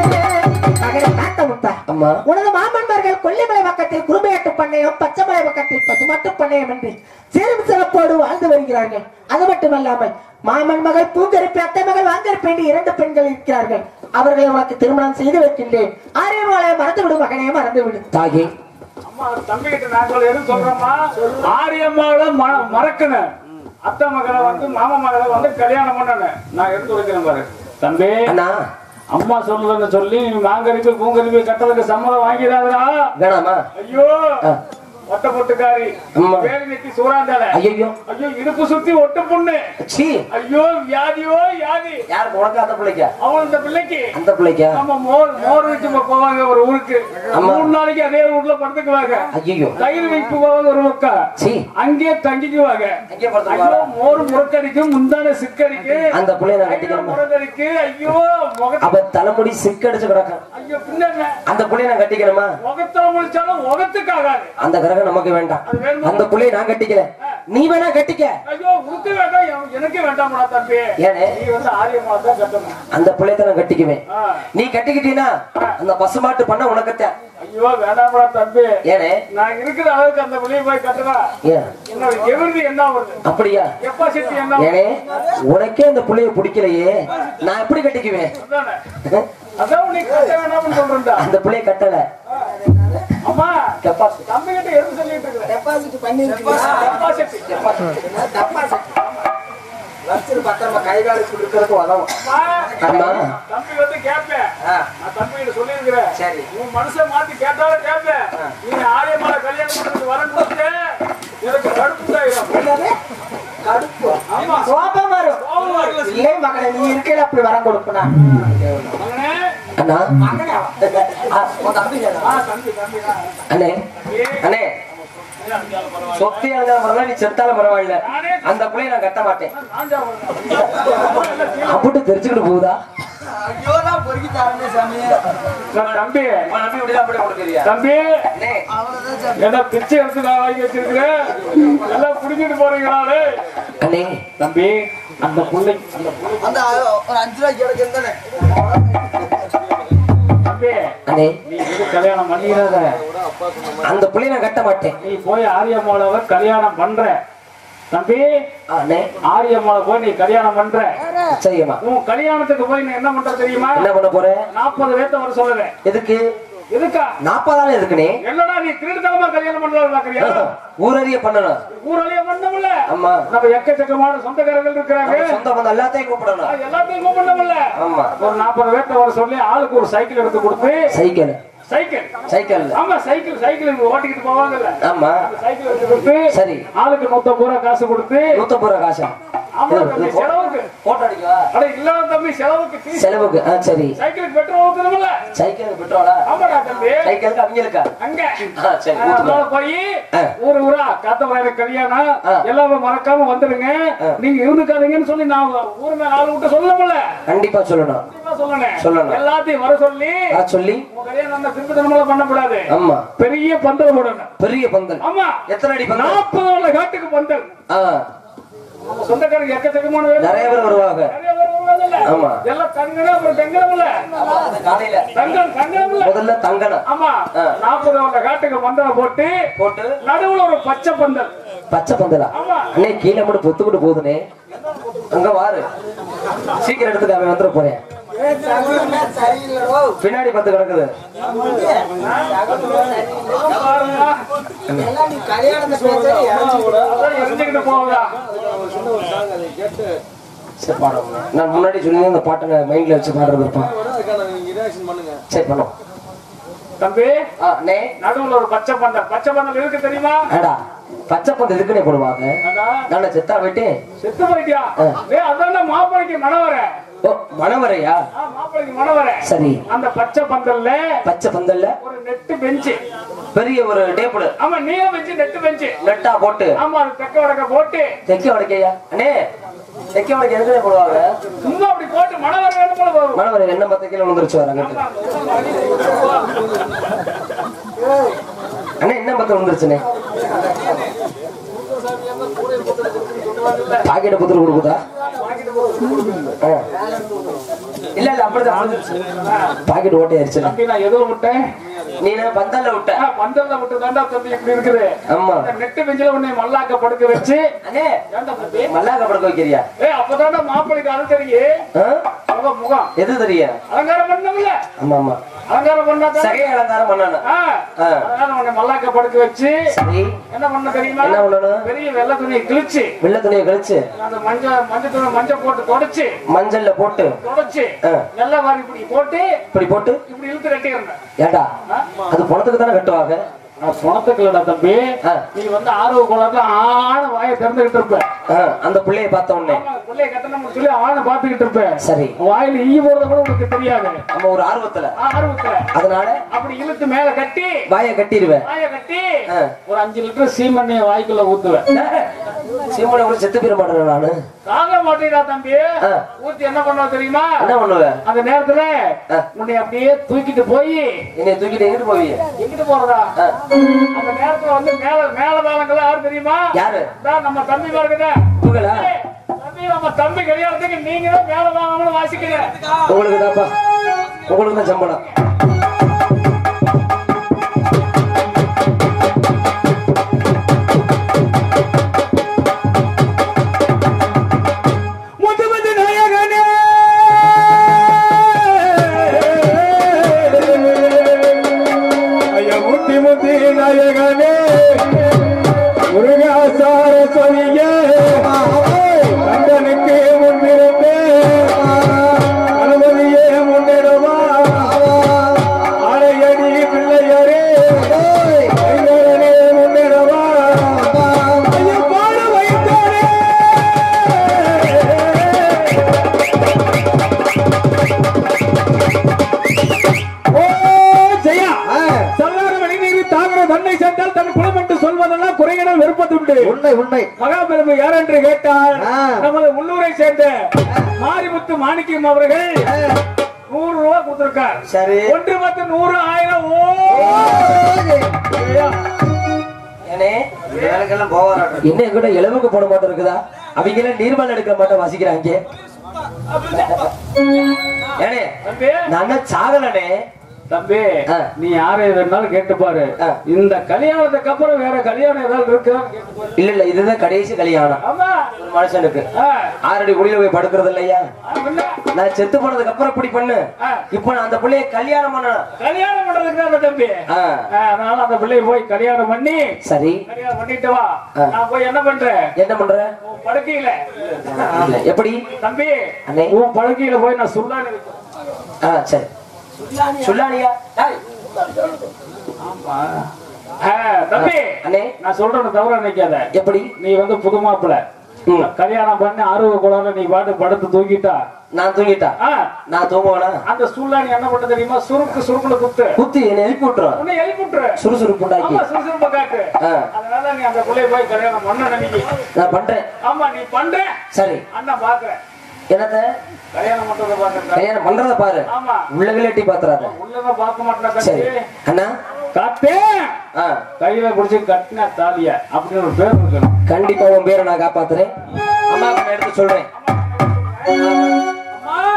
மகளே காத்த முத்தா அம்மா உனது மாமன்மார்கள் கொல்லிமலை பக்கத்தில் குறுமையாட்டு பண்ணையம் பச்சைமலை பக்கத்தில் பசுமாட்டு பண்ணையம் என்று சேரும் சிறப்போடு வாழ்ந்து வருகிறார்கள் அது மட்டுமல்லாமல் மாமன் மகள் பூங்கரிப்பு அத்தை மகள் வாங்கரிப்பு என்று இரண்டு பெண்கள் இருக்கிறார்கள் அவர்களை உனக்கு திருமணம் செய்து வைக்கின்றேன் ஆரியர்வாளைய மறந்து விடு மகனே மறந்து விடு தாயே அம்மா தம்பி கிட்ட நான் சொல்ல எதுவும் சொல்றேம்மா ஆரியம்மாவில ம- மறக்கணும் அத்தை மகளை வந்து மாமா மகளை வந்து கல்யாணம் பண்ணணும் நான் எடுத்து வைக்கிறேன் பாரு தம்பி அண்ணா அம்மா சொல்லுதுன்னு சொல்லி நீ மாங்கரிப்பு பூங்கரிப்பு கட்டதுக்கு சம்மதம் வாங்கிடாதடா வேணாமா ஐயோ ஆ. ஒட்ட பொட்டுக்காரி அம்மா. பேரு நெத்தி சூறாந்தால ஐயோ ஐயோ இடுப்பு சுத்தி ஒட்ட பொண்ணு சீ ஐயோ வியாதியோ வியாதி யாருக்கு உனக்கு அந்த பிள்ளைக்கா அவன் இந்த பிள்ளைக்கு அந்த பிள்ளைக்கா நம்ம மோர் மோர் வச்சு போவாங்க ஒரு ஊருக்கு ஆமா. மூணு நாளைக்கு அதே ஊர்ல படுத்துக்குவாங்க ஐயோ தயிர் வைப்பு போவாங்க ஒரு பக்கம் சீ அங்கேயே தங்கிக்குவாங்க அங்கேயே படுத்துக்குவாங்க. ஐயோ மோர் முறுக்கடிக்கும் முந்தான சிக்கடிக்கு அந்த பிள்ளைய நான் ஐயோ, கட்டிக்கணுமா முறுக்கடிக்கு ஐயோ முகத்த அவ தலைமுடி சிக்கடிச்சு கிடக்கும் ஐயோ பின்ன அந்த புள்ளைய நான் கட்டிக்கணுமா முகத்தை முடிச்சாலும் முகத்துக்காகாது அந்த கிரகம் நமக்கு வேண்டாம் அது வேணுமா? அந்த புள்ளைய நான் கட்டிக்கல நீ வேணா கட்டிக்க ஐயோ உனக்கு வேண்டாம் என்- எனக்கு வேண்டாம்டா தம்பி ஏனே நீ வந்து ஆரியமா தான் கட்டணும் அந்த புள்ளையத்தை நான் கட்டிக்குவேன் ஆ. நீ கட்டிக்கிட்டீனா அந்த பசுமாட்டு பண்ண உனக்குத்தான் ஐயோ வேண்டாம்டா தம்பி ஏனே நான் இருக்கிற அளவுக்கு அந்த வெளியே போய் கட்டுறா ஏன் என்னோட எவிர்தி என்ன வருது அப்படியா கெப்பாசிட்டி என்ன வருது? ஏனே உனக்கே அந்த புள்ளைய பிடிக்கலையே நான் எப்படி கட்டிக்குவேன் அதானே அதான் நீ கட்ட வேணாம்னு சொல்றேன்டா அந்த புள்ளைய கட்டல அம்மா கெப்பாசிட்டி தம்பி கிட்ட எது சொல்லிட்டு இருக்கிற டெபாசிட் பண்ணி கெப்பாசிட்டி பத்திரமா கை காலு கொடுக்கறதுக்கு உதவும் அம்மா தம்பி வந்து கேட்பேன் நான் தம்பி கிட்ட சொல்லியிருக்கிறேன் சரி. உன் மனுஷன் மாத்தி கேட்டாலும் கேட்பேன் நீ ஆரியமால கல்யாணம் பண்றது வரேன்னு கொடுத்து எனக்கு கடுப்புட்டாயிரும் கடுப்பு ஆமா கோபம் வரும் கோவம் வரும். இல்லை மகனே நீ இருக்கையில அப்படி வரம் கொடுப்பனா மகனே, அண்ணா ஆ, உன் தம்பி தானா? ஆ, தம்பி தம்பி தான். அண்ணே அண்ணே சொத்து எழுத பரவாயில்ல நீ செத்தாலும் பரவாயில்ல அந்த புள்ளைய நான் கட்ட மாட்டேன் நான் சாப்பிடுறேன். அப்புட்டு தெரிச்சுக்கிட்டு போகுதா நான் தம்பி உன் நம்பி இப்படிதான் அப்படி கொடுக்குறியா தம்பி அண்ணே என்ன பிச்சை எடுத்து நான் வாங்கி வச்சிருக்கிறேன் எல்லாம் புடிங்கிட்டு போறீங்களா அண்ணே தம்பி அந்த புள்ளை அந்த புள்ளை அந்த ஒரு அஞ்சு ரூபாய்க்கு எனக்கு தானே தம்பி அண்ணே நீ எது கல்யாணம் பண்ணிடாத அந்த புள்ளைய நான் கட்ட மாட்டேன் நீ போய் ஆரியம்மாவை கல்யாணம் பண்ற தம்பி அண்ணே ஆரியம்மாவை போய் நீ கல்யாணம் பண்ற நிச்சயமா உன் கல்யாணத்துக்கு போய் நீ என்ன பண்ற தெரியுமா என்ன பண்ண போறேன் நாற்பது பேர்த்த வர சொல்லுவேன் எதுக்கு எதுக்கா நாற்பதால இருக்குனே என்னடா நீ திருட்டுத்தனமா கல்யாணம் பண்ணலாம் பாக்குறியா ஊரறிய பண்ணணும் ஊரலிய பண்ணமுல்ல ஆமா நம்ம எக்கச்சக்கமான சொந்தக்காரர்கள் இருக்கிறாங்க நம்ம சொந்த பந்தம் எல்லாத்தையும் கூப்பிடணும் அது எல்லாத்தையும் கூப்பிடணும்ல ஆமா ஒரு நாற்பது பேர்த்த வர சொல்லி ஆளுக்கு ஒரு சைக்கிள் எடுத்து கொடுத்து சைக்கிள் சைக்கிள் சைக்கிள்ல ஆமா சைக்கிள் சைக்கிள் இங்க ஓட்டிக்கிட்டு போவாங்கல்ல ஆமா அந்த சைக்கிள் எடுத்து கொடுத்து சரி ஆளுக்கு நூத்தம்பது ரூபா காசு கொடுத்து நூத்தம்பது ரூபா காசா ஆமா தம்பி செலவுக்கு போட்டோ அடிக்கவா அட இல்லாத தம்பி செலவுக்கு டீ- செலவுக்கு ஆ சரி சைக்கிளுக்கு பெட்ரோல் ஊத்தணும்ல சைக்கிள் பெட்ரோலா ஆமாடா தம்பி சைக்கிளுக்கு அவங்களுக்கா அங்க ஆ, சரி, ஊத்துங்க. அதனால போய் ஆ. ஊரு ஊரா காத்தவராய கல்யாணம் ஆ. எல்லாமே மறக்காம வந்துடுங்க ஆ. நீங்க இருந்துக்காதீங்கன்னு சொல்லி நான் ஊர் மேல ஆளு விட்டு சொல்லணும்ல கண்டிப்பா சொல்லணும் கண்டிப்பா சொல்லணும் சொல்லணும். எல்லாத்தையும் வர சொல்லி வர சொல்லி உங்க கல்யாணம் அந்த திருப்பத்தனமெல்லாம் பண்ணக்கூடாது ஆமா பெரிய பந்தல் போடணும் பெரிய பந்தல் ஆமா எத்தனை அடி பந்தல் நாற்பது உள்ள காட்டுக்கு பந்தல் ஆ நம்ம சொந்தக்காரங்க எக்கச்சக்கமான பேர் நிறைய பேர் வருவாங்க நிறைய பேர் வருவாங்கல்ல ஆமா. எல்லாம் தங்கணும் அப்புறம் தங்கணும்ல காலையில தங்கம் தங்கணும்ல முதல்ல தங்கணும் ஆமா ஆ. நாற்பது உள்ள காட்டுக்கு பந்தலை போட்டு போட்டு நடுவுல ஒரு பச்சை பந்தல் பச்சை பந்தலா ஆமா. அண்ணே கீழே மட்டும் பொத்துக்கிட்டு போகுதுனே அங்க வாரு சீக்கிரம் எடுத்துட்டு அவன் வந்துட போறேன் பின்னாடி பத்து கிடக்குது பாருங்க. அதான் எரிஞ்சுக்கிட்டு போகுதா சரி பாடம் நான் முன்னாடி சொல்லி அந்த பாட்டை நான் மைண்ட்ல வச்சு பாடுறது இருப்பான் சரி பண்ணும் தம்பி ஆ அண்ணே நடுவுல ஒரு பச்சை பந்தல் பச்சை பந்தல் இருக்கு தெரியுமா ஏடா பச்சை பந்தல் எதுக்குனே போடுவாங்க அடா, நான் செத்தா விட்டு செத்து போயிட்டியா ஆ. டேய் அதான் மாப்பிளைக்கு மணவர ஓ மணவரையா மாப்பிளைக்கு மணவர சரி அந்த பச்சை பந்தல்ல பச்சை பந்தல்ல ஒரு நெட்டு பெஞ்சு பெரிய ஒரு டேபிள் ஆமா நீளம் பெஞ்சு நெட்டு பெஞ்சு நெட்டா போட்டு ஆமா அது தெக்க வடக்க போட்டு தெக்க உடைக்கையா அண்ணே தெக்க உடைக்க எதுக்குனே போடுவாங்க சும்மா அப்படி போட்டு மணவர வேணும் போல வரும் மணவரை என்ன பத்து கிலோ வந்துருச்சு வர அங்கிட்டு அண்ணே என்ன பத்து வந்துருச்சுண்ணே பாக்கெட்டை புத்தர் கொடுக்குதா ஆ. இல்ல இல்ல அப்படிதான் வந்துருச்சு பாக்கெட் ஓட்டையாயிருச்சு தம்பி நான் எதுவும் விட்டேன் நீ நான் பந்தல்ல விட்ட ஆ, பந்தல்ல விட்டு தாண்டா தம்பி இப்படி இருக்குது ஆமா அந்த நெட்டு பெஞ்சில உன்னை மல்லாக்க படுக்க வச்சு அண்ணே ஏன்டா தம்பி மல்லாக்க படுக்க வைக்கிறியா ஏய் அப்பதான்டா மாப்பிளைக்கு அது தெரியும் ஆ? முகம் முகம் எது தெரியும் அலங்காரம் பண்ணணும்ல ஆமா ஆமா அலங்காரம் பண்ணாதான் சகை அலங்காரம் பண்ணணும் ஆ, ஆ. அதனால உன்னை மல்லாக்க படுக்க வச்சு சரி என்ன பண்ண தெரியுமா என்ன பண்ணணும்? பெரிய வெள்ளை துணியை கிழிச்சு வெள்ளை துணியை கழிச்சு அந்த மஞ்சள் மஞ்சள் துணி மஞ்சள் போட்டு தொடச்சு மஞ்சள்ல போட்டு தொடச்சு ஆ. நல்லா வாரி இப்படி போட்டு இப்படி போட்டு இப்படி இழுத்து கட்டிடுறேன் ஏண்டா அது பணத்துக்கு தானே கட்டுவாங்க பணத்துக்கு இல்லடா தம்பி ஆ. நீ வந்து ஆர்வ குளத்துல ஆன வாயை திறந்துகிட்டு இருப்ப ஆ, அந்த பிள்ளைய பார்த்த உடனே ஆமா, பிள்ளைய கட்டணும்னு சொல்லி ஆன பாத்துக்கிட்டு இருப்ப சரி வாயில ஈ போறது கூட உனக்கு தெரியாது நம்ம ஒரு ஆர்வத்துல ஆர்வத்துல அதனால அப்படி இழுத்து மேல கட்டி வாயை கட்டிடுவேன் வாயை கட்டி ஆ. ஒரு அஞ்சு லிட்டர் சீமண்ணைய வாய்க்குள்ள ஊத்துவேன் சீமனை கூட செத்து போயிட மாட்டேன் நானு தாங்க மாட்டேடா தம்பி ஆ. ஊத்தி என்ன பண்ணுவ தெரியுமா என்ன பண்ணுவேன் அந்த நேரத்துல ஆ. உன்னை அப்படியே தூக்கிட்டு போய் என்னைய தூக்கிட்டு எங்கிட்டு போவீங்க எங்கிட்டு போறதா ஆ. அந்த நேரத்துல வந்து மேல மேல தாளங்கள் யாரு தெரியுமா யாரு இதான் நம்ம தம்பி பாருங்க உங்களா தம்பி நம்ம தம்பி கல்யாணத்துக்கு நீங்க தான் மேல தாளங்களும் வாசிக்கிறேன் உங்களுக்கு தான்ப்பா உங்களுக்கு தான் சம்பளம் முதுமது நாயகனே ஐயா முத்தி முத்தி நாயகனே முருகாசார சொல்லிய கண்டனுக்கு முன்னிருந்தே கணபதியே முன்னிடவா ஆடையடி பிள்ளையரே ஐயரனே முன்னிடவா ஐயா பாட வைத்தாரே ஓ ஜெயா சல்லாரவணி நீர் தாமிர தன்னை சேர்ந்தால் தன் குலம் என்று சொல்வதெல்லாம் குறையினால் வெறுப்பதுண்டு உண்மை உண்மை மகாபெருமை யார் என்று கேட்டால் ஆ. நமது உள்ளூரை சேர்ந்த மாரிமுத்து மாணிக்கம் அவர்கள் நூறு ரூபாய் கொடுத்திருக்கார் சரி ஒன்று பத்து நூறு ஆயிரம் ஓ ஜெயா. ஏனே இந்த வேலைக்கெல்லாம் போவாராட்டம் என்ன கூட இளவுக்கு போட மாட்டோம் இருக்குதா அவங்க எல்லாம் நீர்மல் எடுக்கிற மாட்டோம் வாசிக்கிறாங்க ஏனே தம்பி நான் சாகலனே தம்பி ஆ. நீ யாரை வேணாலும் கேட்டு பாரு ஆ. இந்த கல்யாணத்துக்கு அப்புறம் வேற கல்யாணம் ஏதாவது இருக்கான்னு கேட்டு பாரு இல்ல இல்ல இதுதான் கடைசி கல்யாணம் ஆமா ஒரு மனுஷனுக்கு ஆ. ஆறடி குடியில போய் படுக்கிறது இல்லையா ஆ, இல்ல. நான் செத்து போனதுக்கு அப்புறம் இப்படி பண்ணு ஆ. இப்ப நான் அந்த பிள்ளைய கல்யாணம் பண்ண கல்யாணம் பண்றதுக்கு தான் அந்த தம்பி ஆ. ஆ, அதனால அந்த பிள்ளைய போய் கல்யாணம் பண்ணி சரி கல்யாணம் பண்ணிட்டு வா ஆ. நான் போய் என்ன பண்றேன் என்ன பண்ற உன் படுக்கையில இல்ல, எப்படி தம்பி அண்ணே. உன் படுக்கையில போய் நான் சுல்லானி ஆ சரி சொல்லானியா டேய். ஆ, தம்பி அண்ணே நான் சொல்றேன் தவிர நினைக்காத எப்படி நீ வந்து புது மாப்பிள்ள ம். கல்யாணம் பண்ணி அறுபது குளர்ல நீ பாட்டு படுத்து தூக்கிட்டா நான் தூங்கிட்டா ஆ, நான் தூங்குவேனா அந்த சூழ்நாணி என்ன பண்ண தெரியுமா சுருக்கு சுருக்குல குத்து குத்தி என்னை எழுப்பி விட்டுரும் உன்னை எழுப்பி விட்டுரு சுறுசுறுப்பு உண்டாக்கி ஆமா சுறுசுறுப்பா காட்டு ஆ. அதனால நீ அந்த பிள்ளைய போய் கல்யாணம் பண்ண நினைக்கி நான் பண்றேன் ஆமா நீ பண்ற சரி அண்ணன் பாக்குறேன் என்னத்த கல்யாணம் பண்றத பாக்குறேன் கல்யாணம் பண்றத பாரு ஆமா உள்ளகளே எட்டி பாத்துறாத உள்ளதான் பார்க்க மாட்டேன் சரி தம்பி அண்ணா காத்தே ஆ கையில பிடிச்சி கட்டின தாலிய அப்படின்னு ஒரு பேர் இருக்கணும் கண்டிப்பா உன் பேரை நான் காப்பாத்துறேன் அம்மாவுக்கு நான் எடுத்து சொல்றேன் அம்மா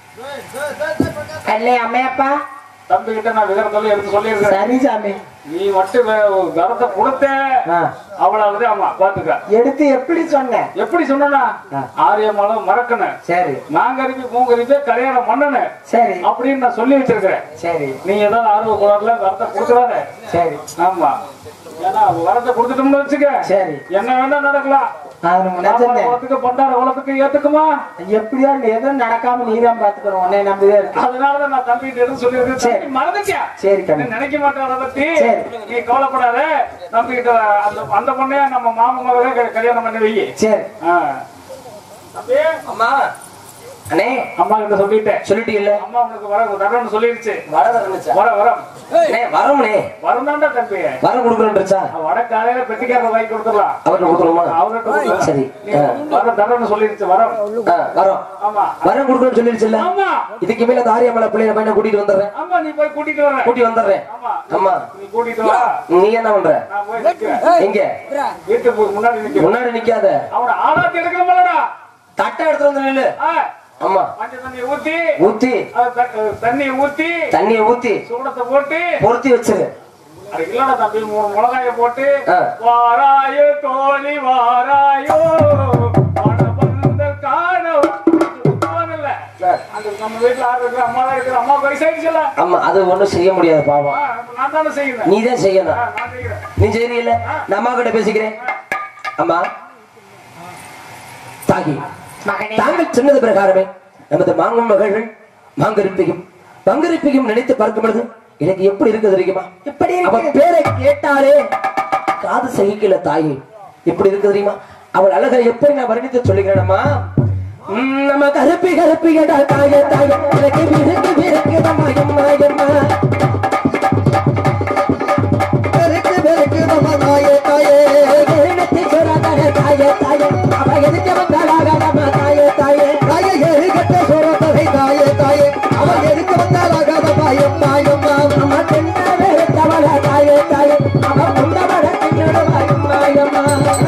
அல்லே அம்மையப்பா தம்பி கிட்ட நான் விவரத்தெல்லாம் எடுத்து சொல்லியிருக்கேன் சரி சாமி நீ மட்டும் வே- கரத்தை கொடுத்த ஆ. அவ்வளவுதான் ஆமா பாத்துக்க எடுத்து எப்படி சொன்ன எப்படி சொன்னா ஆரியமாலம் மறக்கணும் சரி நாங்கரிப்பி பூங்கரிப்பி கல்யாணம் பண்ணணும் சரி அப்படின்னு நான் சொல்லி வச்சிருக்கிறேன் சரி நீ ஏதாவது ஆர்வ குளர்ல வரத்தை கொடுத்துடாத சரி ஆமா ஏன்னா வரத்தை கொடுத்துட்டோம்னு வச்சுக்க சரி என்ன வேணா நடக்கலாம் அது நினைச்சேன் குளத்துக்கு பண்டார குளத்துக்கு ஏத்துக்குமா எப்படியோ எதுவும் நடக்காம நீதான் பாத்துக்கணும் உன்னை நம்பிதான் இருக்கு அதனாலதான் நான் தம்பிட்டு எடுத்து சொல்லியிருக்கேன் சரி. தம்பி மறந்துட்டியா சரி நீ கண்ணு நினைக்க மாட்டேன் அதை பத்தி சரி. நீ கவலைப்படாத நம்பிக்கிட்ட அந்த அந்த பொண்ணைய நம்ம மாமன் மகளே க- கல்யாணம் பண்ணி வை சரி ஆ. தம்பி அம்மா அண்ணே அம்மா கிட்ட சொல்லிட்டேன் சொல்லிட்டீங்கல்ல அம்மா உனக்கு வர தரணும்னு சொல்லிருச்சு வர இருந்துச்சா வர வரம் அண்ணே வரோம்னே வரந்தாண்டா தம்பி வரம் கொடுக்குறேன்றிச்சா வட காலையில பெட்டிக்காரர் வாங்கி கொடுத்துடலாம் அவர்கிட்ட கொடுக்கணுமா அவர்கிட்ட கொடுத்துடலாம். சரி நீ ஆ. வர தரணும்னு சொல்லிருச்சு வரம் ஆ, வரோம் ஆமா வரம் கொடுக்கணும்னு சொல்லிருச்சுல்ல ஆமா இதுக்கு மேல அந்த ஆரியமலை பிள்ளைய பையனை கூட்டிட்டு வந்துடுறேன் ஆமா நீ போய் கூட்டிட்டு வர கூட்டி வந்துடுறேன் ஆமா ஆமா நீ கூட்டிட்டு வா நீ என்ன பண்ற நான் போய் நிக்கிறேன் எங்க வீட்டுக்கு முன்னாடி நிக்கிறேன் முன்னாடி நிக்காத அவன ஆளாத்தி எடுக்கணும்லடா தட்டை எடுத்துட்டு வந்து நில்லு ஆ, ஆமா மஞ்சள் தண்ணியை ஊத்தி ஊத்தி அது த- தண்ணியை ஊத்தி தண்ணிய ஊத்தி சூடத்தை போட்டு பொருத்தி வச்சிரு அது இல்லடா தம்பி மூணு மிளகாய போட்டு ஆ. வாராயோ தோழி வாராயோ மணமந்தல் காண ஊத்துவாங்கல்ல. ஆ. அந்த நம்ம வீட்டுல ஆறு இருக்கிற அம்மா தான் இருக்கிற அம்மா வயசாயிடுச்சுல ஆமா அது ஒண்ணும் செய்ய முடியாது பாவம் ஆ, நான் தானே செய்யறேன் நீ தான் செய்யணும் ஆ, நான் செய்யறேன் நீ செய்யறீல்ல நான் அம்மா கிட்ட பேசிக்கிறேன் அம்மா தாகி மகனே தாங்கள் சொன்னது பிரகாரமே நமது மாங்கும் மகள்கள் மாங்கரிப்பையும் பங்கரிப்பையும் நினைத்து பார்க்கும் பொழுது எனக்கு எப்படி இருக்கு தெரியுமா இப்படி அவ இருக்கு பேரை கேட்டாலே காது சகிக்கல தாயே எப்படி இருக்கு தெரியுமா அவள் அழகை எப்படி நான் வர்ணித்து சொல்லுகிறேனம்மா உம், நம்ம கருப்பி கருப்பி கேட்டா தாயே தாயே எனக்கு விருக்கு விருக்கு மாயம் மாயம்மா பெருக்கு பெருக்கு நம்ம தாயே தாயே எருணத்தை சொல்லாத தாயே தாயே அவ எதுக்கு வந்தாளாக நம்ம தாயே தாயே தாயே எருகட்ட சோரத்ததை தாயே தாயே அவள் எதுக்கு வந்தாலாகாத மாயம் மாயம் மாம் அம்மா தென்ன வெறுத்தவள தாயே தாயே அவ கொண்டவள தின்னோட மாயம் மாயம்மா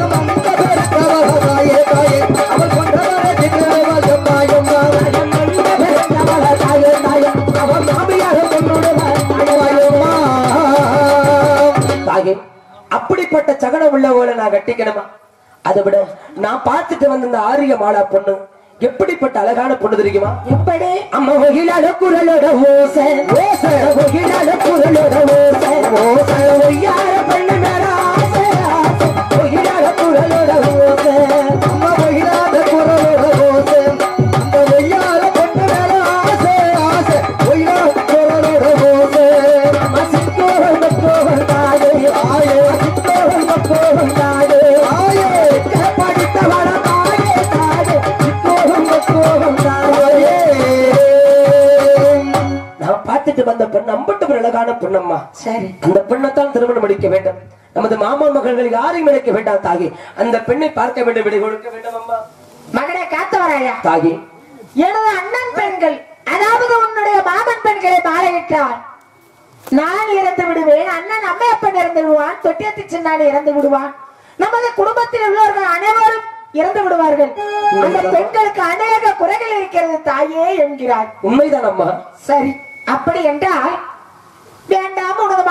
தாயே தாயே அவள் கொண்டவரை தின்னுவாள் மாயம் மாம் மாயம் கொண்ட வெறுத்தவள தாயே தாயே அவ மாமியார கொண்டோட மாயம் மாயம் தாயே அப்படிப்பட்ட சகனம் உள்ளவளை நான் கட்டிக்கணுமா அதை விட நான் பார்த்துட்டு வந்த இந்த ஆரிய மாலா பொண்ணு எப்படிப்பட்ட அழகான பொண்ணு தெரியுமா எப்படி அம்மா ஒகிலால குரலோட ஓசை ஓசை ஒகிலால குரலோட ஓசை ஓசை ஒய்யார பண்ண மேல ஆசை ஆசை ஒகிலால குரலோட ஓசை அம்மா மகிழாத குரலோட ஓசை அந்த வெய்யால பொண்ணு மேல ஆசை ஆசை ஒய்யால குரலோட ஓசை அம்மா சித்தோகம் பத்தோகம் தாயே தாயே சித்தோகம் பத்தோகம் தாயே தாயே படித்தவள தாயே தாயே சித்தோகம் பத்தோகம் தாயே நான் பார்த்துட்டு வந்த பெண் அம்பட்டு ஒரு அழகான பெண்ணம்மா சரி அந்த பெண்ணைத்தான் திருமணம் முடிக்க வேண்டும் நமது மாமன் மகள்கள் யாரையும் நினைக்க வேண்டாம் தாகி அந்த பெண்ணை பார்க்க வேண்டும் விடை கொடுக்க வேண்டும் அம்மா மகனே காத்தவராயா தாகி எனது அண்ணன் பெண்கள் அதாவது உன்னுடைய மாமன் பெண்களை மாலையிட்டால் நான் இறந்து விடுவேன் அண்ணன் அம்மையப்பன் இறந்து விடுவான் தொட்டியத்தி சின்னாடி இறந்து விடுவான் நமது குடும்பத்தில் உள்ளவர்கள் அனைவரும் இறந்து விடுவார்கள் அந்த பெண்களுக்கு அநேக குறைகள் இருக்கிறது தாயே என்கிறார் உண்மைதான் அம்மா சரி அப்படி என்றால்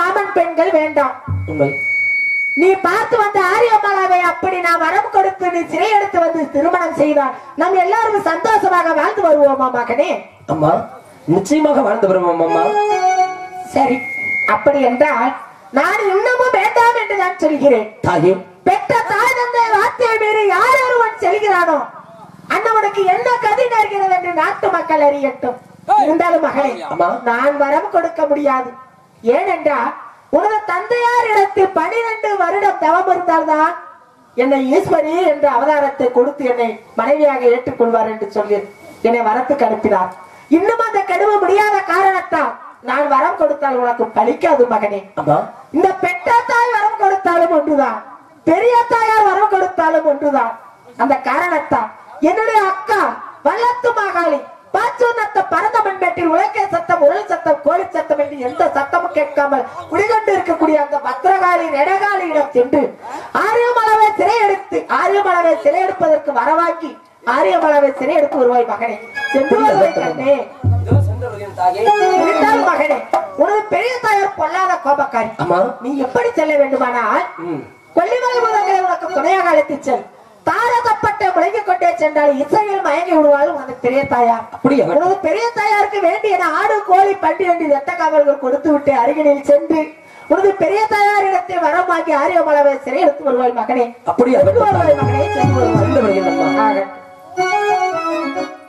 மாமன் பெண்கள் வேண்டாம் உண்மை நீ பார்த்து வந்த ஆரியமாலாவை அப்படி நான் வரம் கொடுத்து நீ சிறை எடுத்து வந்து திருமணம் செய்தால் நம்ம எல்லாரும் சந்தோஷமாக வாழ்ந்து வருவோமா மகனே அம்மா நிச்சயமாக வாழ்ந்து வருவோம் அம்மா சரி அப்படி என்றால் நான் இன்னமும் வேண்டாம் என்று நான் சொல்கிறேன் தாயே பெற்ற தாய் தந்தை வார்த்தையை மீறி யார் ஒருவன் செல்கிறானோ அண்ணவனுக்கு என்ன கதி நேர்கிறது என்று நாட்டு மக்கள் அறியட்டும் இருந்தாலும் மகளே அம்மா. நான் வரம் கொடுக்க முடியாது ஏனென்றால் உனது தந்தையார் இடத்தில் பனிரெண்டு வருடம் தவம் இருந்தால்தான் என்னை ஈஸ்வரி என்ற அவதாரத்தை கொடுத்து என்னை மனைவியாக ஏற்றுக்கொள்வார் என்று சொல்லி என்னை வரத்துக்கு அனுப்பினார் இன்னும் அந்த கடுவ முடியாத காரணத்தால் நான் வரம் கொடுத்தால் உனக்கு பலிக்காது மகனே அம்மா இந்த பெற்ற தாய் வரம் கொடுத்தாலும் ஒன்றுதான் பெரிய தாயார் வரம் கொடுத்தாலும் ஒன்றுதான் அந்த காரணத்தால் என்னுடைய அக்கா வல்லத்து மாகாளி பாச்சோனத்த பரத மண்பேட்டில் உலக்கை சத்தம் உரல் சத்தம் கோழி சத்தம் என்று எந்த சத்தமும் கேட்காமல் குடிகொண்டு இருக்கக்கூடிய அந்த பத்திரகாளி நெடகாளியிடம் சென்று ஆரியமளவை சிறை எடுத்து ஆரியமளவை சிறை எடுப்பதற்கு வரவாக்கி ஆரியமளவை சிறை எடுத்து வருவாய் மகனே சென்று வருவாய் கண்ணே இருந்தாலும் மகனே உனது பெரிய தாயார் பொல்லாத கோபக்காரி அம்மா நீ எப்படி செல்ல வேண்டுமானால் ம். கொல்லிமலை முதல்களை உனக்கு துணையாக அழைத்துச் செல் தாரதப்பட்ட முழங்கிக் கொண்டே சென்றால் இசையில் மயங்கி விடுவாள் உனது பெரிய தாயார் அப்படியா உனது பெரிய தாயாருக்கு வேண்டிய ஆடு கோழி பண்டி வேண்டி ரத்த காவல்கள் கொடுத்து விட்டு அருகினில் சென்று உனது பெரிய தாயாரிடத்தில் வரம் வாங்கி ஆரியமளவை சிறை எடுத்து வருவாய் மகனே அப்படியா சென்று வருவாய் மகனே சென்று வருவாய் சென்று வருகிறேன் அம்மா. ஆக.